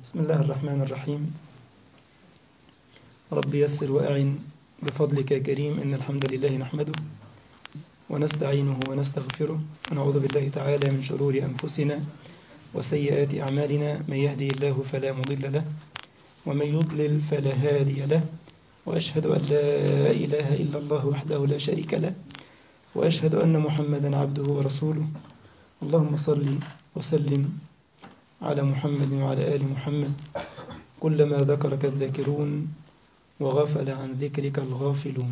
بسم الله الرحمن الرحيم رب يسر وأعن بفضلك يا كريم إن الحمد لله نحمده ونستعينه ونستغفره ونعوذ بالله تعالى من شرور أنفسنا وسيئات أعمالنا من يهدي الله فلا مضل له ومن يضلل فلا هادي له وأشهد أن لا إله إلا الله وحده لا شريك له وأشهد أن محمدا عبده ورسوله اللهم صل وسلم على محمد وعلى آل محمد كلما ذكرك الذاكرون وغفل عن ذكرك الغافلون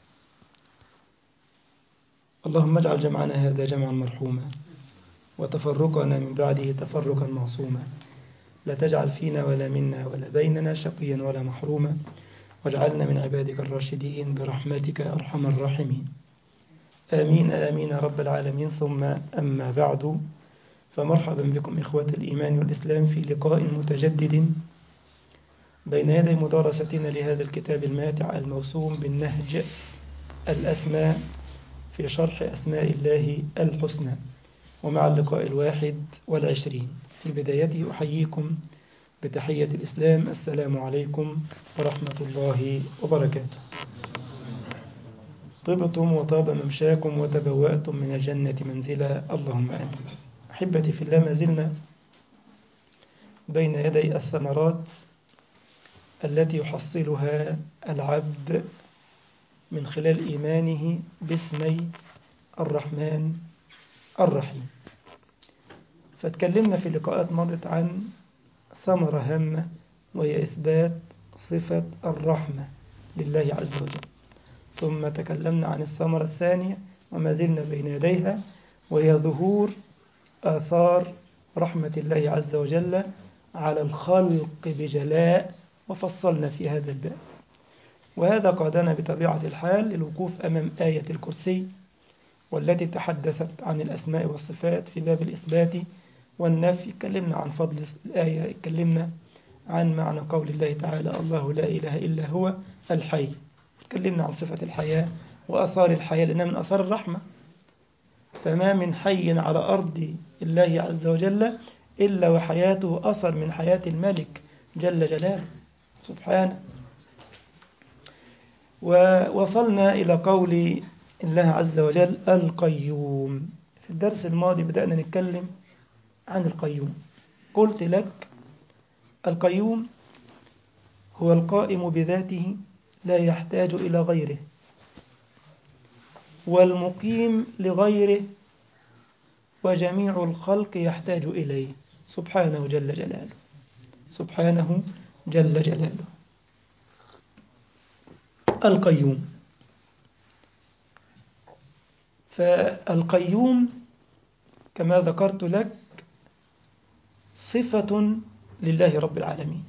اللهم اجعل جمعنا هذا جمعا مرحوما وتفرقنا من بعده تفرقا معصوما لا تجعل فينا ولا منا ولا بيننا شقيا ولا محروما واجعلنا من عبادك الراشدين برحمتك أرحم الراحمين آمين آمين رب العالمين ثم أما بعد فمرحبا بكم إخوة الإيمان والإسلام في لقاء متجدد بين يدي مدارستنا لهذا الكتاب الماتع الموسوم بالنهج الأسماء في شرح أسماء الله الحسنى ومع اللقاء الواحد والعشرين في بدايته أحييكم بتحية الإسلام السلام عليكم ورحمة الله وبركاته طبتم وطاب ممشاكم وتبوأتم من الجنة منزلا اللهم آمين أحبتي في الله ما زلنا بين يدي الثمرات التي يحصلها العبد من خلال إيمانه باسمي الرحمن الرحيم فتكلمنا في لقاءات مضت عن ثمرة هامة وهي إثبات صفة الرحمة لله عز وجل ثم تكلمنا عن الثمرة الثانية وما زلنا بين يديها وهي ظهور آثار رحمة الله عز وجل على الخلق بجلاء وفصلنا في هذا الباب وهذا قادنا بطبيعة الحال للوقوف أمام آية الكرسي والتي تحدثت عن الأسماء والصفات في باب الإثبات والنفي اتكلمنا عن فضل الآية اتكلمنا عن معنى قول الله تعالى الله لا إله إلا هو الحي اتكلمنا عن صفة الحياة وأثار الحياة لأنها من أثار الرحمة فما من حي على أرض الله عز وجل إلا وحياته أثر من حياة الملك جل جلاله سبحانه ووصلنا إلى قول الله عز وجل القيوم في الدرس الماضي بدأنا نتكلم عن القيوم قلت لك القيوم هو القائم بذاته لا يحتاج إلى غيره والمقيم لغيره وجميع الخلق يحتاج إليه سبحانه جل جلاله سبحانه جل جلاله القيوم فالقيوم كما ذكرت لك صفة لله رب العالمين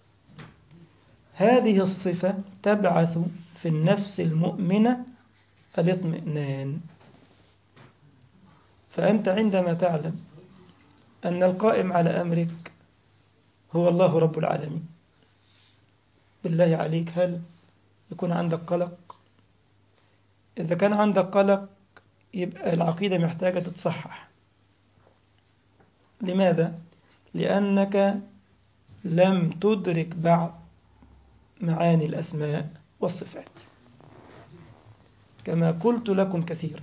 هذه الصفة تبعث في النفس المؤمنة الاطمئنان فأنت عندما تعلم أن القائم على أمرك هو الله رب العالمين بالله عليك هل يكون عندك قلق إذا كان عندك قلق يبقى العقيدة محتاجة تتصحح لماذا؟ لأنك لم تدرك بعد معاني الأسماء والصفات كما قلت لكم كثيرا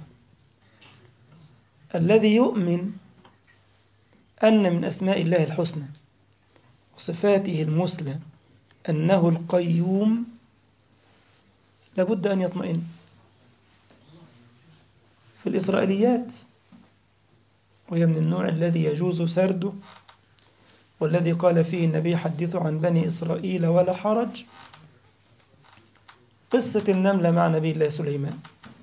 الذي يؤمن أن من أسماء الله الحسنى وصفاته المثلى أنه القيوم لابد أن يطمئن في الإسرائيليات وهي من النوع الذي يجوز سرده والذي قال فيه النبي حدثوا عن بني إسرائيل ولا حرج قصة النملة مع نبي الله سليمان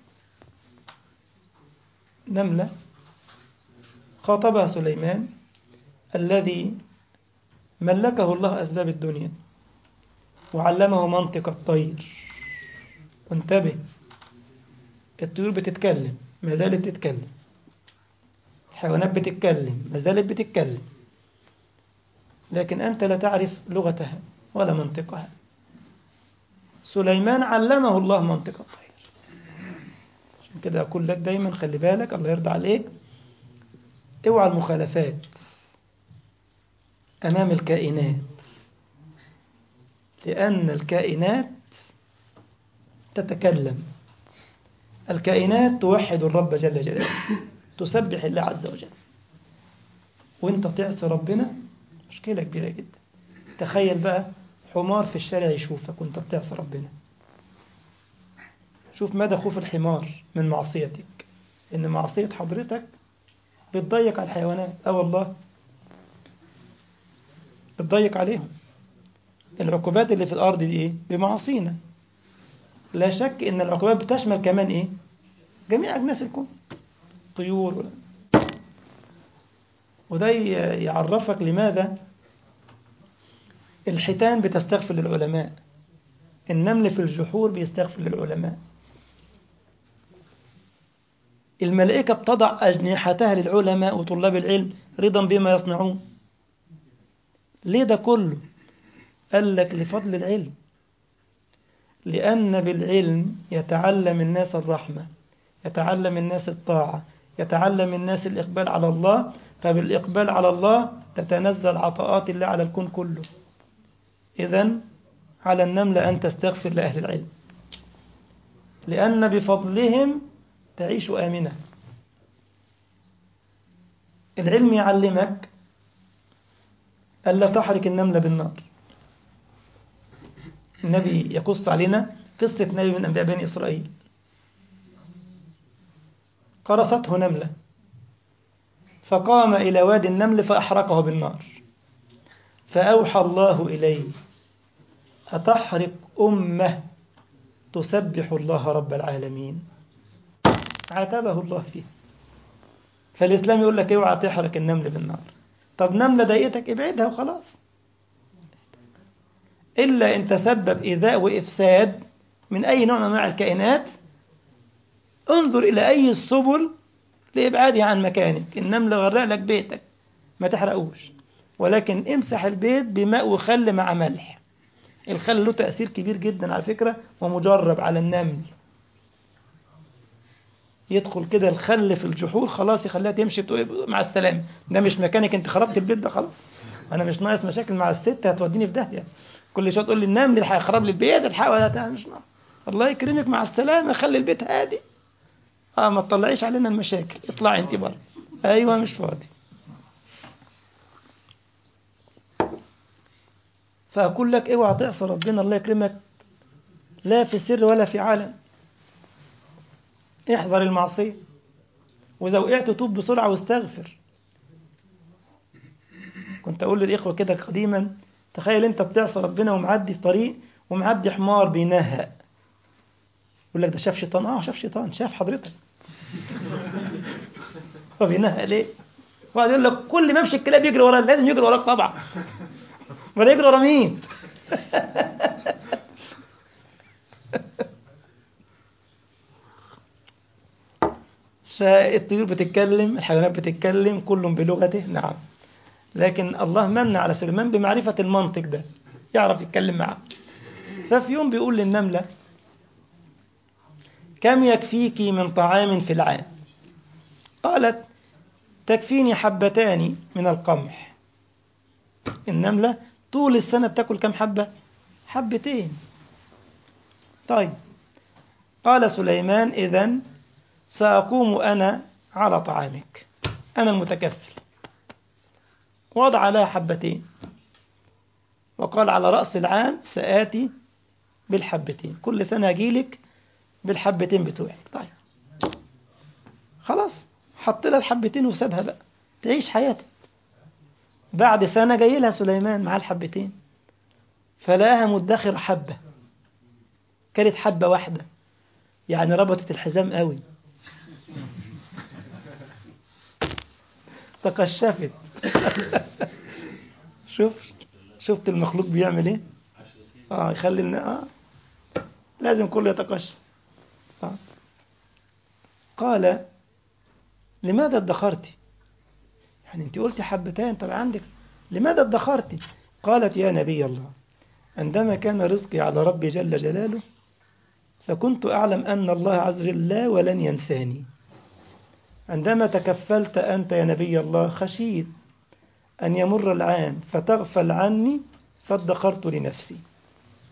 نملة خاطبها سليمان الذي ملكه الله أسباب الدنيا وعلمه منطق الطير وانتبه الطيور بتتكلم ما زالت تتكلم الحيوانات بتتكلم ما زالت بتتكلم لكن أنت لا تعرف لغتها ولا منطقها سليمان علمه الله منطق الطير عشان كده أقول لك دايما خلي بالك الله يرضى عليك اوعى المخالفات أمام الكائنات لأن الكائنات تتكلم الكائنات توحد الرب جل جلاله تسبح الله عز وجل وانت تعصي ربنا مشكلة كبيرة جدا تخيل بقى حمار في الشارع يشوفك وانت بتعصي ربنا شوف مدى خوف الحمار من معصيتك ان معصية حضرتك بتضيق على الحيوانات اه والله بتضيق عليهم العقوبات اللي في الارض دي ايه بمعاصينا لا شك ان العقوبات بتشمل كمان ايه جميع اجناس الكون طيور ولا وده يعرفك لماذا الحيتان بتستغفر للعلماء النمل في الجحور بيستغفر للعلماء الملائكة بتضع أجنحتها للعلماء وطلاب العلم رضا بما يصنعون ليه ده كله قال لك لفضل العلم لأن بالعلم يتعلم الناس الرحمة يتعلم الناس الطاعة يتعلم الناس الإقبال على الله فبالإقبال على الله تتنزل عطاءات الله على الكون كله إذا على النملة أن تستغفر لأهل العلم لأن بفضلهم تعيش آمنة العلم يعلمك ألا تحرك النملة بالنار النبي يقص علينا قصة نبي من أنبياء بني إسرائيل قرصته نملة فقام إلى وادي النمل فأحرقه بالنار فأوحى الله إليه أتحرق أمة تسبح الله رب العالمين عاتبه الله فيه فالإسلام يقول لك اوعى تحرق النمل بالنار طب نملة ضايقتك ابعدها وخلاص إلا إن تسبب إيذاء وإفساد من أي نوع من أنواع الكائنات انظر إلى أي السبل لإبعادها عن مكانك النملة غرق لك بيتك ما تحرقوش ولكن امسح البيت بماء وخل مع ملح الخل له تأثير كبير جدا على فكرة ومجرب على النمل يدخل كده الخل في الجحور خلاص يخليها تمشي تقول مع السلامة ده مش مكانك انت خربت البيت ده خلاص انا مش ناقص مشاكل مع الست هتوديني في داهية كل شويه تقول لي النمل اللي هيخرب لي البيت الحق ولا مش ناقص الله يكرمك مع السلامة خلي البيت هادي اه ما تطلعيش علينا المشاكل اطلعي انت بره ايوه مش فاضي فأقول لك اوعى تعصى ربنا الله يكرمك لا في سر ولا في علن احذر المعصية وإذا وقعت توب بسرعة واستغفر كنت أقول للإخوة كده قديما تخيل أنت بتعصى ربنا ومعدي في طريق ومعدي حمار بينهق يقول لك ده شاف شيطان اه شاف شيطان شاف حضرتك هو بينهق ليه؟ وبعد يقول لك كل ما يمشي الكلاب يجري وراك لازم يجري وراك طبعا ولا يجري ورا مين؟ فالطيور بتتكلم الحيوانات بتتكلم كل بلغته نعم لكن الله من على سليمان بمعرفة المنطق ده يعرف يتكلم معه ففي يوم بيقول للنملة كم يكفيك من طعام في العام قالت تكفيني حبتان من القمح النملة طول السنة بتاكل كم حبة حبتين طيب قال سليمان إذن سأقوم أنا على طعامك أنا المتكفل وضع لها حبتين وقال على رأس العام سآتي بالحبتين كل سنة أجيلك بالحبتين بتوعك طيب خلاص حط لها الحبتين وسابها بقى تعيش حياتها بعد سنة جاي لها سليمان مع الحبتين فلاها مدخر حبة كانت حبة واحدة يعني ربطت الحزام قوي تقشفت شوف شفت المخلوق بيعمل ايه اه يخلي النا... اه لازم كله يتقشف آه. قال لماذا ادخرتي يعني انت قلتي حبتين طب عندك لماذا ادخرتي قالت يا نبي الله عندما كان رزقي على ربي جل جلاله فكنت أعلم أن الله عز وجل لا ولن ينساني عندما تكفلت أنت يا نبي الله خشيت أن يمر العام فتغفل عني فادخرت لنفسي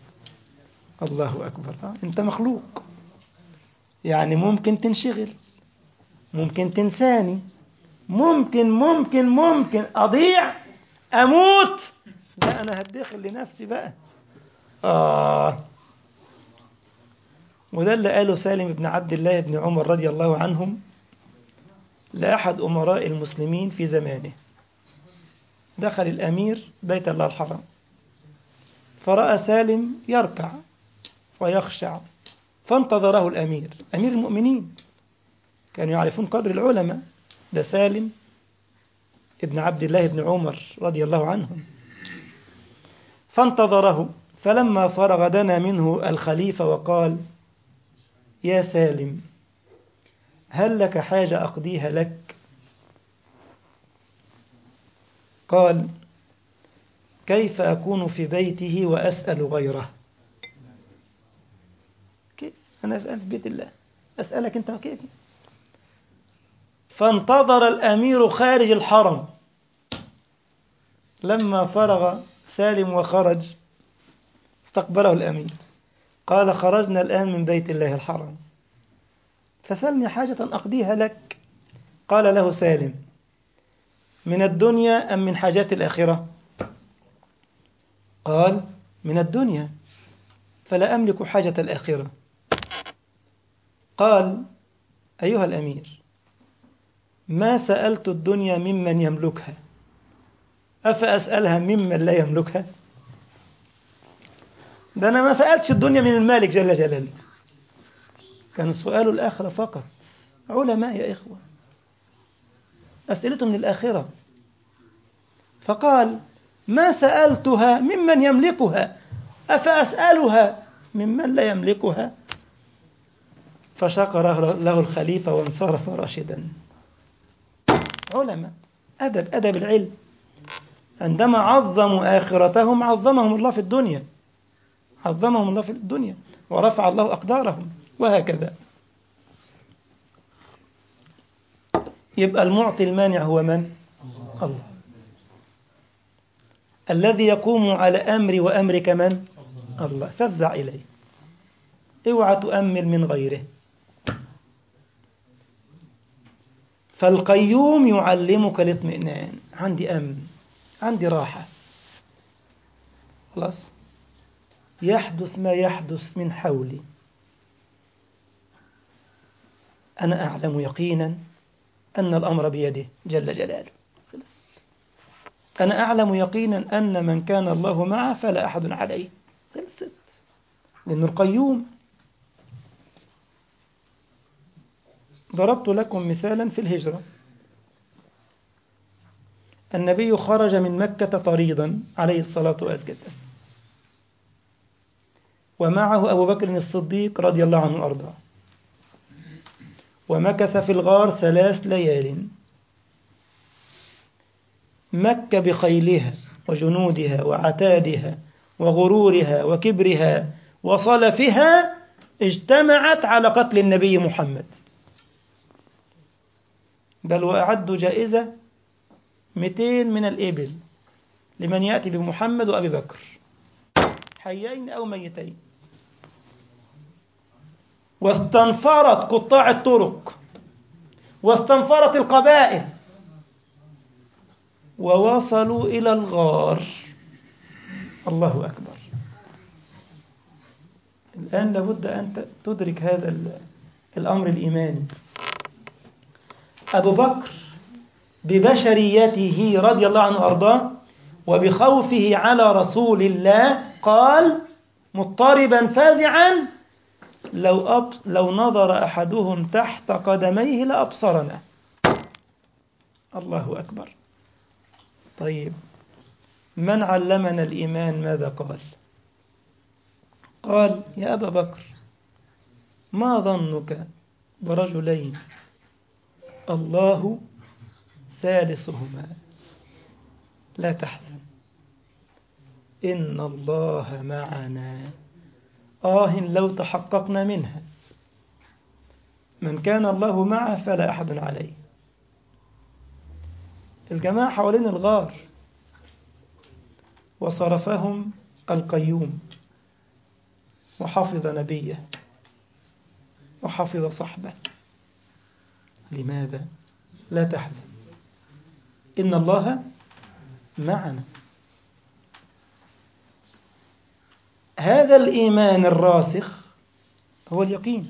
الله أكبر آه، أنت مخلوق يعني ممكن تنشغل ممكن تنساني ممكن ممكن ممكن أضيع أموت لا أنا هدخل لنفسي بقى آه وده اللي قاله سالم بن عبد الله بن عمر رضي الله عنهم لأحد أمراء المسلمين في زمانه دخل الأمير بيت الله الحرام فرأى سالم يركع ويخشع فانتظره الأمير أمير المؤمنين كانوا يعرفون قدر العلماء ده سالم ابن عبد الله بن عمر رضي الله عنهم فانتظره فلما فرغ دنا منه الخليفة وقال يا سالم هل لك حاجة أقضيها لك قال كيف أكون في بيته وأسأل غيره كيف أنا في بيت الله أسألك أنت كيف فانتظر الأمير خارج الحرم لما فرغ سالم وخرج استقبله الأمير قال خرجنا الآن من بيت الله الحرام فسلني حاجة أقضيها لك قال له سالم من الدنيا أم من حاجات الآخرة قال من الدنيا فلا أملك حاجة الآخرة قال أيها الأمير ما سألت الدنيا ممن يملكها أفأسألها ممن لا يملكها ده أنا ما سألتش الدنيا من المالك جل جلاله كان سؤال الآخرة فقط علماء يا إخوة أسئلته من الآخرة فقال ما سألتها ممن يملكها أفأسألها ممن لا يملكها فشكر له الخليفة وانصرف راشدا علماء أدب أدب العلم عندما عظموا آخرتهم عظمهم الله في الدنيا عظمهم الله في الدنيا ورفع الله أقدارهم وهكذا يبقى المعطي المانع هو من؟ الله الذي يقوم على أمري وأمرك من؟ الله فافزع إليه اوعى تؤمل من غيره فالقيوم يعلمك الاطمئنان عندي أمن عندي راحة خلاص يحدث ما يحدث من حولي أنا أعلم يقينا أن الأمر بيده جل جلاله أنا أعلم يقينا أن من كان الله معه فلا أحد عليه خلصت لأنه القيوم ضربت لكم مثالا في الهجرة النبي خرج من مكة طريدا عليه الصلاة والسلام ومعه أبو بكر الصديق رضي الله عنه وأرضاه ومكث في الغار ثلاث ليال مكة بخيلها وجنودها وعتادها وغرورها وكبرها وصلفها اجتمعت على قتل النبي محمد بل وأعدوا جائزة 200 من الإبل لمن يأتي بمحمد وأبي بكر حيين أو ميتين واستنفرت قطاع الطرق واستنفرت القبائل ووصلوا إلى الغار الله أكبر الآن لابد أن تدرك هذا الأمر الإيماني أبو بكر ببشريته رضي الله عنه وأرضاه وبخوفه على رسول الله قال مضطربا فازعا لو أب... لو نظر أحدهم تحت قدميه لأبصرنا الله أكبر طيب من علمنا الإيمان ماذا قال قال يا أبا بكر ما ظنك برجلين الله ثالثهما لا تحزن إن الله معنا آه لو تحققنا منها من كان الله معه فلا أحد عليه الجماعة حوالين الغار وصرفهم القيوم وحفظ نبيه وحفظ صحبه لماذا لا تحزن إن الله معنا هذا الإيمان الراسخ هو اليقين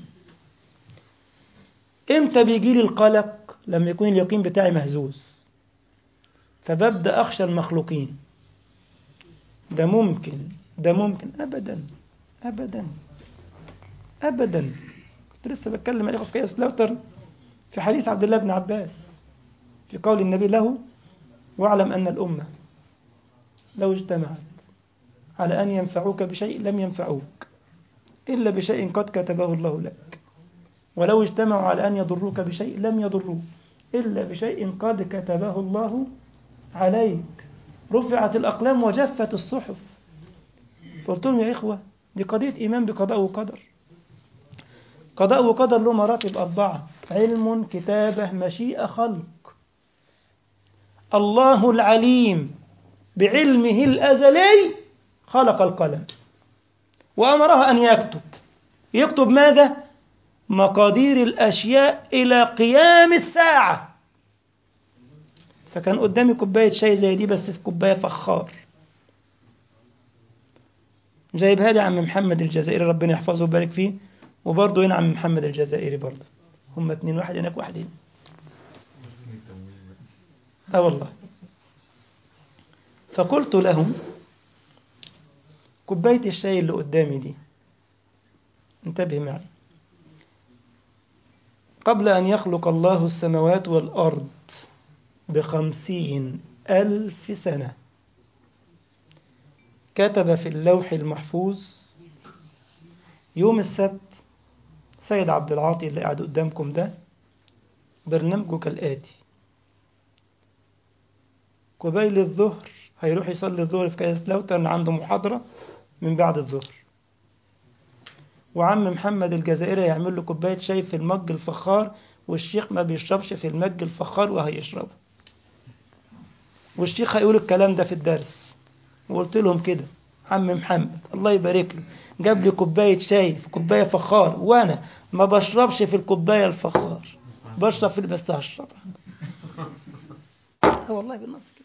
إمتى بيجي لي القلق لما يكون اليقين بتاعي مهزوز فببدأ أخشى المخلوقين ده ممكن ده ممكن أبدا أبدا أبدا كنت لسه بتكلم مع الإخوة في كيس لوتر في حديث عبد الله بن عباس في قول النبي له واعلم أن الأمة لو اجتمعت على أن ينفعوك بشيء لم ينفعوك إلا بشيء قد كتبه الله لك ولو اجتمعوا على أن يضروك بشيء لم يضروك إلا بشيء قد كتبه الله عليك رفعت الأقلام وجفت الصحف قلت لهم يا إخوة دي قضية إيمان بقضاء وقدر قضاء وقدر له مراتب أربعة علم كتابة مشيئة خلق الله العليم بعلمه الأزلي خلق القلم وأمره أن يكتب يكتب ماذا؟ مقادير الأشياء إلى قيام الساعة فكان قدامي كوباية شاي زي دي بس في كوباية فخار جايبها لي عم محمد الجزائري ربنا يحفظه ويبارك فيه وبرضه هنا عم محمد الجزائري برضه هم اتنين واحد هناك واحد هنا اه والله فقلت لهم كوباية الشاي اللي قدامي دي انتبه معي قبل أن يخلق الله السماوات والأرض بخمسين ألف سنة كتب في اللوح المحفوظ يوم السبت سيد عبد العاطي اللي قاعد قدامكم ده برنامجه كالآتي قبيل الظهر هيروح يصلي الظهر في كاس لوتر عنده محاضرة من بعد الظهر وعم محمد الجزائري هيعمل له كوباية شاي في المج الفخار والشيخ ما بيشربش في المج الفخار وهيشربه والشيخ هيقول الكلام ده في الدرس وقلت لهم كده عم محمد الله يبارك له جاب لي كوباية شاي في كوباية فخار وأنا ما بشربش في الكوباية الفخار بشرب في بس هشربها والله بالنص كده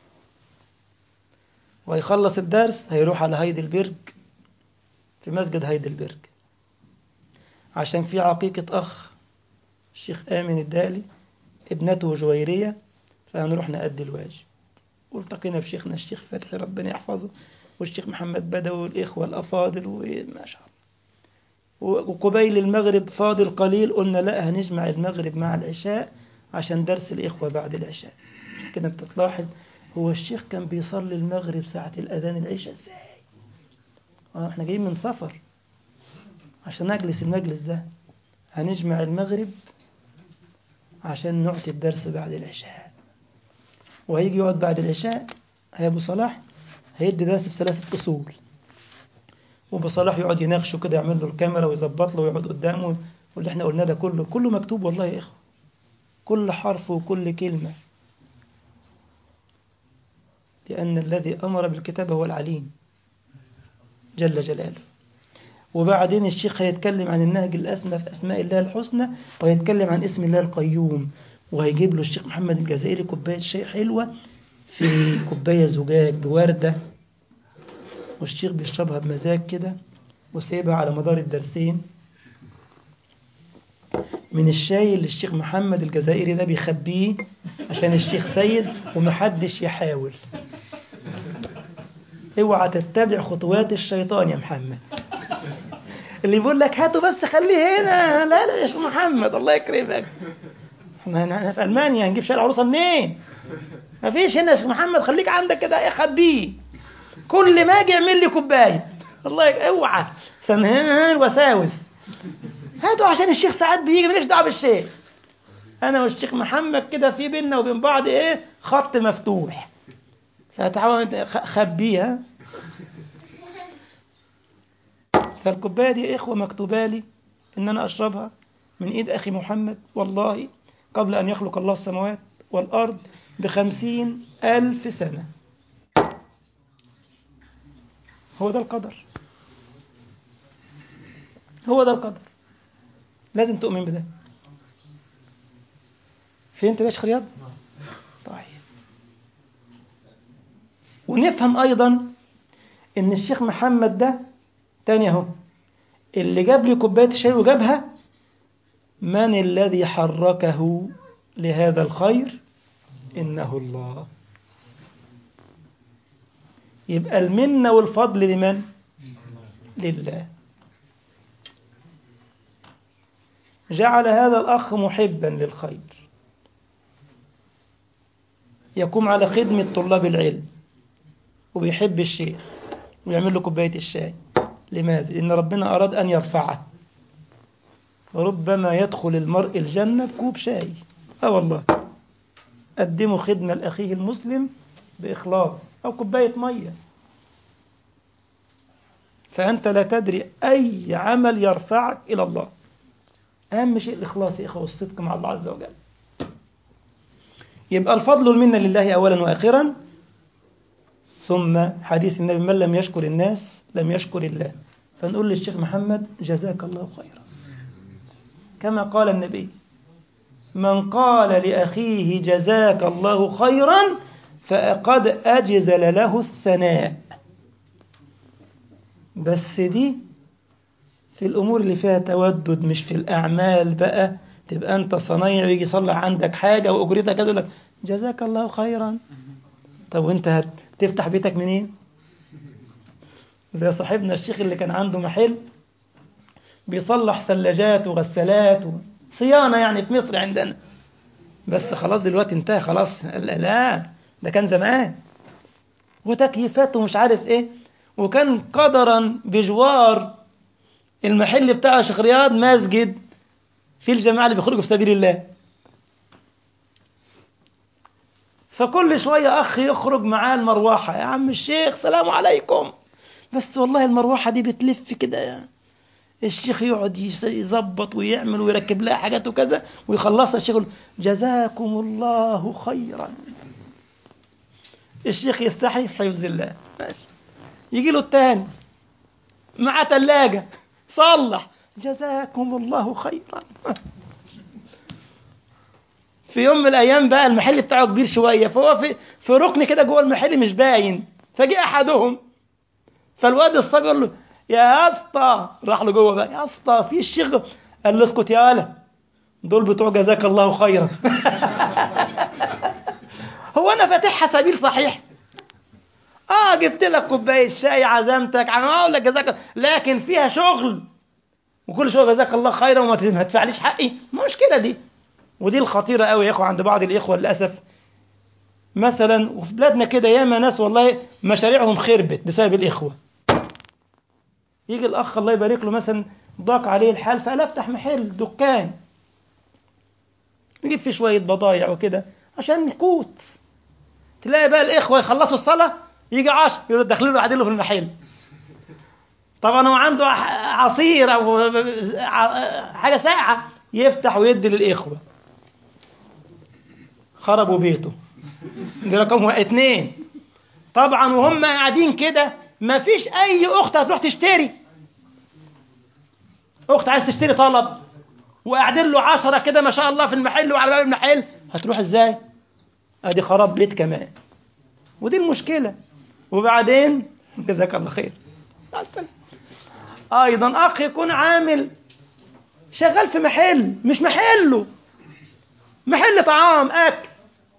وهيخلص الدرس هيروح على هايدلبرج في مسجد هايدلبرج عشان في عقيقة أخ الشيخ آمن الدالي ابنته جويرية فهنروح نأدي الواجب والتقينا بشيخنا الشيخ فتحي ربنا يحفظه والشيخ محمد بدوي والإخوة الأفاضل وما شاء الله وقبيل المغرب فاضل قليل قلنا لا هنجمع المغرب مع العشاء عشان درس الإخوة بعد العشاء كده انت تلاحظ هو الشيخ كان بيصلي المغرب ساعة الأذان العشاء ازاي اه احنا جايين من سفر عشان نجلس المجلس ده هنجمع المغرب عشان نعطي الدرس بعد العشاء وهيجي يقعد بعد العشاء هي أبو صلاح هيدي درس في ثلاثة أصول وأبو صلاح يقعد يناقشه كده يعمل له الكاميرا ويظبط له ويقعد قدامه واللي احنا قلناه ده كله كله مكتوب والله يا إخوة كل حرف وكل كلمة لأن الذي أمر بالكتابة هو العليم جل جلاله وبعدين الشيخ هيتكلم عن النهج الأسمى في أسماء الله الحسنى وهيتكلم عن اسم الله القيوم وهيجيب له الشيخ محمد الجزائري كوباية شاي حلوة في كوباية زجاج بوردة والشيخ بيشربها بمزاج كده وسايبها على مدار الدرسين من الشاي اللي الشيخ محمد الجزائري ده بيخبيه عشان الشيخ سيد ومحدش يحاول اوعى تتبع خطوات الشيطان يا محمد اللي يقول لك هاته بس خليه هنا لا لا يا شيخ محمد الله يكرمك احنا في المانيا هنجيب شاي العروسه منين مفيش هنا يا شيخ محمد خليك عندك كده ايه خبيه كل ما اجي اعمل لي كوبايه الله يك... اوعى سنهان وساوس هاتوا عشان الشيخ ساعات بيجي مالكش دعوه بالشيخ انا والشيخ محمد كده في بينا وبين بعض ايه خط مفتوح فتحاول خبيها فالكوبايه دي اخوه مكتوبه لي ان انا اشربها من ايد اخي محمد والله قبل ان يخلق الله السماوات والارض بخمسين الف سنه هو ده القدر هو ده القدر لازم تؤمن بده فهمت يا شيخ رياض طيب ونفهم ايضا ان الشيخ محمد ده تاني اهو اللي جاب لي كوبايه الشاي وجابها من الذي حركه لهذا الخير انه الله يبقى المنه والفضل لمن لله جعل هذا الاخ محبا للخير يقوم على خدمه طلاب العلم وبيحب الشيخ ويعمل له كوبايه الشاي لماذا لان ربنا اراد ان يرفعه ربما يدخل المرء الجنه بكوب شاي اه والله قدموا خدمه لاخيه المسلم باخلاص او كوبايه ميه فانت لا تدري اي عمل يرفعك الى الله اهم شيء الاخلاص يا اخوه والصدق مع الله عز وجل يبقى الفضل والمنه لله اولا واخرا ثم حديث النبي من لم يشكر الناس لم يشكر الله فنقول للشيخ محمد جزاك الله خيرا كما قال النبي من قال لأخيه جزاك الله خيرا فقد أجزل له الثناء بس دي في الأمور اللي فيها تودد مش في الأعمال بقى تبقى أنت صنايعي ويجي يصلح عندك حاجة وأجرتك كده لك جزاك الله خيرا طب وأنت هتفتح بيتك منين؟ زي صاحبنا الشيخ اللي كان عنده محل بيصلح ثلاجات وغسالات صيانة يعني في مصر عندنا بس خلاص دلوقتي انتهى خلاص لا ده كان زمان وتكييفات ومش عارف ايه وكان قدرا بجوار المحل بتاع شيخ رياض مسجد في الجماعة اللي بيخرجوا في سبيل الله فكل شوية أخ يخرج معاه المروحة يا عم الشيخ سلام عليكم بس والله المروحة دي بتلف كده يعني. الشيخ يقعد يظبط ويعمل ويركب لها حاجات وكذا ويخلصها الشيخ يقول جزاكم الله خيرا الشيخ يستحي في حفظ الله ماشي يجي له التاني مع ثلاجة صلح جزاكم الله خيرا في يوم من الايام بقى المحل بتاعه كبير شويه فهو في في ركن كده جوه المحل مش باين فجاء احدهم فالواد الصبي يقول له يا اسطى راح له جوه بقى يا اسطى في الشيخ قال له اسكت يا اله دول بتوع جزاك الله خيرا هو انا فاتحها سبيل صحيح اه جبت لك كوبايه شاي عزمتك انا اقول لك جزاك لكن فيها شغل وكل شويه جزاك الله خيرا وما تدفعليش حقي مشكله دي ودي الخطيره قوي يا اخو عند بعض الاخوه للاسف مثلا وفي بلادنا كده ياما ناس والله مشاريعهم خربت بسبب الاخوه يجي الاخ الله يبارك له مثلا ضاق عليه الحال فقال افتح محل دكان نجيب فيه شويه بضايع وكده عشان القوت تلاقي بقى الاخوه يخلصوا الصلاه يجي عشر يقولوا داخلين له قاعدين له في المحل طبعا هو عنده عصير او حاجه ساقعه يفتح ويدي للاخوه خربوا بيته دي رقم اتنين طبعا وهم قاعدين كده ما فيش اي اخت هتروح تشتري اخت عايز تشتري طلب وقاعدين له عشرة كده ما شاء الله في المحل وعلى باب المحل هتروح ازاي ادي خراب بيت كمان ودي المشكلة وبعدين جزاك الله خير مع السلامة ايضا اخ يكون عامل شغال في محل مش محله محل طعام اكل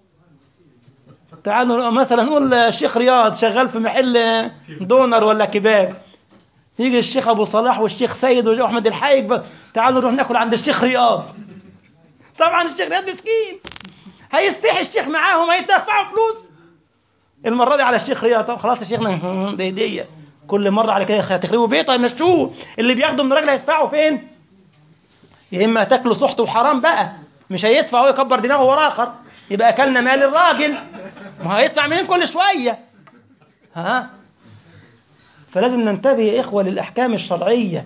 تعالوا مثلا نقول الشيخ رياض شغال في محل دونر ولا كباب يجي الشيخ ابو صلاح والشيخ سيد واحمد الحايج تعالوا نروح ناكل عند الشيخ رياض طبعا الشيخ رياض مسكين هيستحي الشيخ معاهم هيدفعوا فلوس المره دي على الشيخ رياض طب خلاص يا شيخنا دي هديه كل مره على كده هتخربوا بيته هيمشوه اللي بياخدوا من الراجل هيدفعوا فين يا اما تاكلوا سحت وحرام بقى مش هيدفع ويكبر دماغه ورا اخر يبقى اكلنا مال الراجل ما هيدفع منين كل شويه ها فلازم ننتبه يا اخوه للاحكام الشرعيه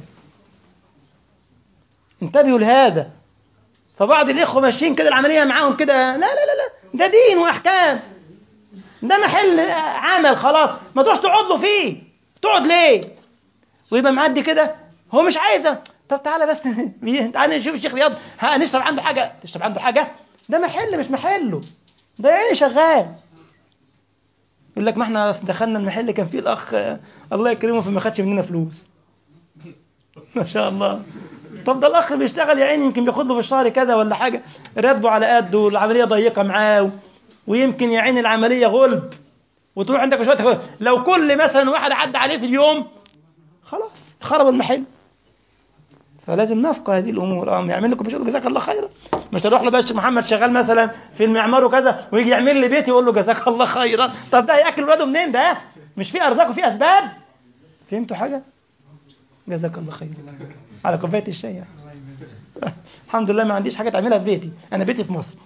انتبهوا لهذا فبعض الاخوه ماشيين كده العمليه معاهم كده لا لا لا لا ده دين واحكام ده محل عمل خلاص ما تروحش تقعد له فيه تقعد ليه ويبقى معدي كده هو مش عايزه طب تعالى بس تعالى نشوف الشيخ رياض ها نشرب عنده حاجه تشرب عنده حاجه ده محل مش محله ده يعني شغال يقول لك ما احنا دخلنا المحل كان فيه الاخ الله يكرمه فما خدش مننا فلوس ما شاء الله طب ده الاخ بيشتغل يا عيني يمكن بياخد له في الشهر كذا ولا حاجه راتبه على قده والعمليه ضيقه معاه ويمكن يا عيني العمليه غلب وتروح عندك شويه لو كل مثلا واحد عدى عليه في اليوم خلاص خرب المحل فلازم نفقه هذه الامور اه يعمل لكم مش جزاك الله خيرا مش هروح له بقى الشيخ محمد شغال مثلا في المعمار وكذا ويجي يعمل لي بيتي يقول له جزاك الله خيرا طب ده هياكل ولاده منين ده مش في ارزاق وفي اسباب فهمتوا حاجه جزاك الله خيرا على كوبايه الشاي يعني. الحمد لله ما عنديش حاجه تعملها في بيتي انا بيتي في مصر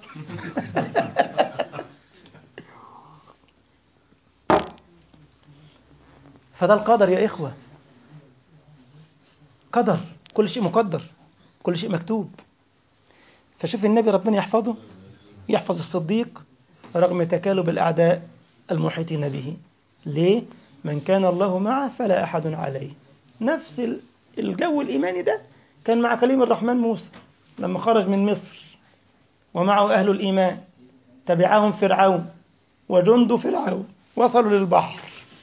فده القدر يا إخوة قدر كل شيء مقدر كل شيء مكتوب فشوف النبي ربنا يحفظه يحفظ الصديق رغم تكالب الأعداء المحيطين به ليه؟ من كان الله معه فلا أحد عليه نفس الجو الإيماني ده كان مع كليم الرحمن موسى لما خرج من مصر ومعه أهل الإيمان تبعهم فرعون وجند فرعون وصلوا للبحر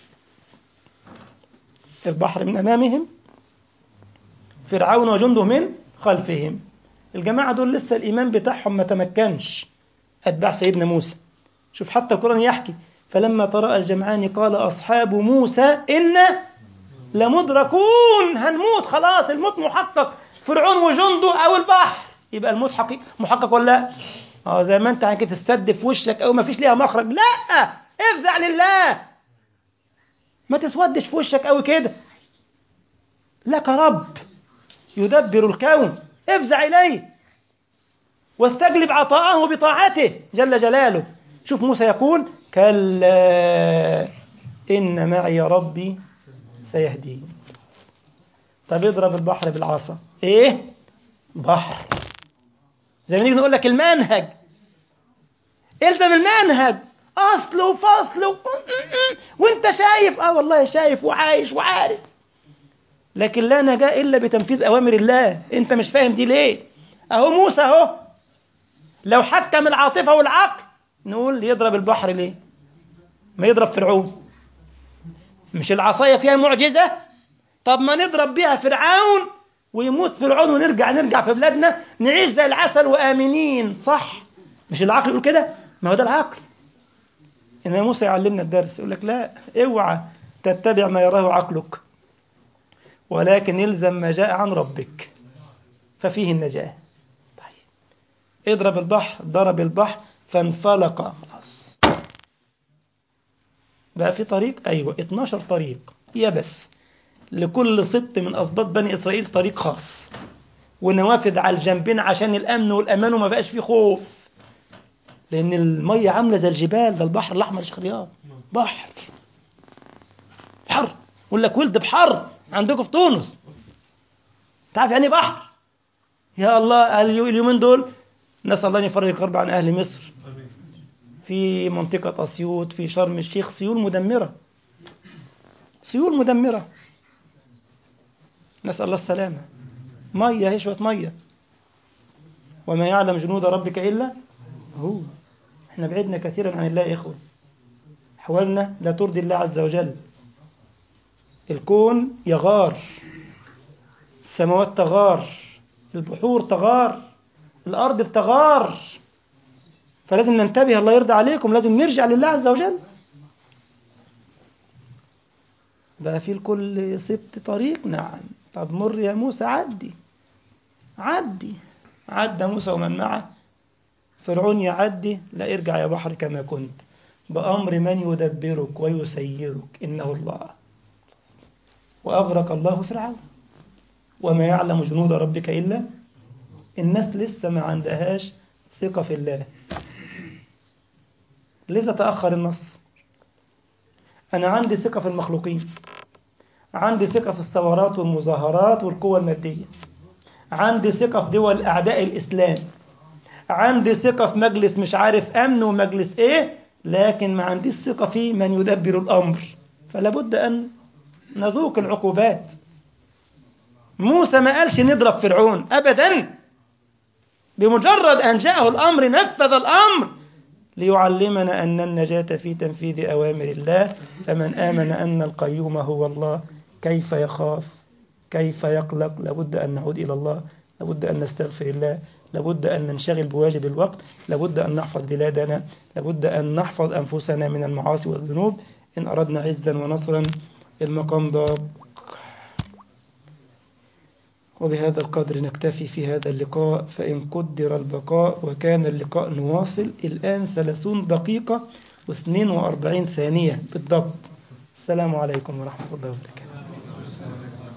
البحر من أمامهم فرعون وجنده من خلفهم الجماعة دول لسه الإيمان بتاعهم ما تمكنش أتباع سيدنا موسى شوف حتى القرآن يحكي فلما تراءى الجمعان قال أصحاب موسى إن لمدركون هنموت خلاص الموت محقق فرعون وجنده أو البحر يبقى الموت حقيقي محقق ولا لا؟ اه زي ما انت كده تستد في وشك او ما فيش ليها مخرج لا افزع لله ما تسودش في وشك قوي كده لك رب يدبر الكون افزع إليه واستجلب عطاءه بطاعته جل جلاله شوف موسى يقول كلا إن معي ربي سيهدين طب اضرب البحر بالعصا ايه بحر زي ما نيجي نقول لك المنهج الزم المنهج اصل وفصل و... وانت شايف اه والله شايف وعايش وعارف لكن لا نجاة الا بتنفيذ اوامر الله انت مش فاهم دي ليه اهو موسى اهو لو حكم العاطفه والعقل نقول يضرب البحر ليه ما يضرب فرعون مش العصايه فيها معجزه طب ما نضرب بيها فرعون ويموت فرعون ونرجع نرجع في بلادنا نعيش زي العسل وامنين صح مش العقل يقول كده ما هو ده العقل إن موسى يعلمنا الدرس يقول لك لا اوعى تتبع ما يراه عقلك ولكن الزم ما جاء عن ربك ففيه النجاة طيب اضرب البحر ضرب البحر فانفلق خلاص بقى في طريق أيوة 12 طريق يبس لكل سبط من أسباط بني إسرائيل طريق خاص ونوافذ على الجنبين عشان الأمن والأمان وما بقاش فيه خوف لأن المية عاملة زي الجبال ده البحر الأحمر يا شيخ رياض بحر بحر يقول لك ولد بحر عندكم في تونس تعرف يعني بحر يا الله اليومين دول نسأل الله أن يفرج الكرب عن أهل مصر في منطقة أسيوط في شرم الشيخ سيول مدمرة سيول مدمرة نسأل الله السلامة مية هي شوية مية وما يعلم جنود ربك إلا هو احنا بعدنا كثيرا عن الله يا إخوة حوالنا لا ترضي الله عز وجل الكون يغار السماوات تغار البحور تغار الأرض بتغار فلازم ننتبه الله يرضى عليكم لازم نرجع لله عز وجل بقى في الكل سبت طريق نعم طب مر يا موسى عدي عدي عدى موسى ومن معه فرعون يعدي لا ارجع يا بحر كما كنت بأمر من يدبرك ويسيرك إنه الله وأغرق الله فرعون وما يعلم جنود ربك إلا الناس لسه ما عندهاش ثقة في الله لذا تأخر النص أنا عندي ثقة في المخلوقين عندي ثقة في الثورات والمظاهرات والقوى المادية عندي ثقة في دول أعداء الإسلام عندي ثقة في مجلس مش عارف أمن ومجلس إيه لكن ما عنديش ثقة في من يدبر الأمر فلا بد أن نذوق العقوبات موسى ما قالش نضرب فرعون أبدا بمجرد أن جاءه الأمر نفذ الأمر ليعلمنا أن النجاة في تنفيذ أوامر الله فمن آمن أن القيوم هو الله كيف يخاف كيف يقلق لابد أن نعود إلى الله لابد أن نستغفر الله لابد أن ننشغل بواجب الوقت لابد أن نحفظ بلادنا لابد أن نحفظ أنفسنا من المعاصي والذنوب إن أردنا عزا ونصرا المقام ضاق وبهذا القدر نكتفي في هذا اللقاء فإن قدر البقاء وكان اللقاء نواصل الآن ثلاثون دقيقة واثنين وأربعين ثانية بالضبط السلام عليكم ورحمة الله وبركاته